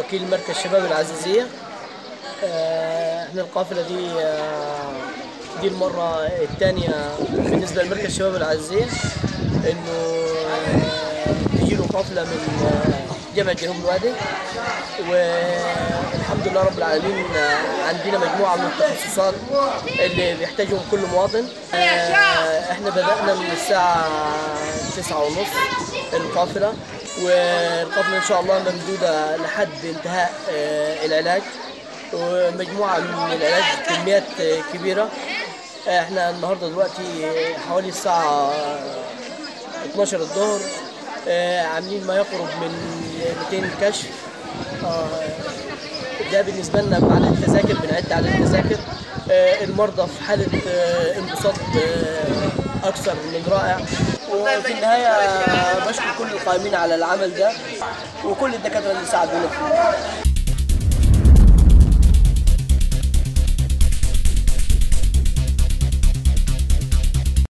وكيل مركز شباب العزيزية آه، احنا القافلة دي آه، دي المرة الثانية بالنسبة لمركز شباب العزيزية انه آه، تجيله قافلة من آه، جامعة جنوب الوادي والحمد لله رب العالمين آه، عندنا مجموعة من التخصصات اللي بيحتاجهم كل مواطن آه، احنا بدأنا من الساعة تسعة ونص القافلة والقافلة إن شاء الله ممدودة لحد انتهاء آه، العلاج ومجموعة من العلاج كميات آه، كبيرة آه، احنا النهاردة دلوقتي حوالي الساعة 12 الظهر آه، عاملين ما يقرب من 200 كشف آه، ده بالنسبة لنا على التذاكر بنعد على التذاكر آه، المرضى في حالة آه، انبساط آه، أكثر من رائع وفي النهاية بشكر كل القائمين على العمل ده وكل الدكاترة اللي ساعدونا فيه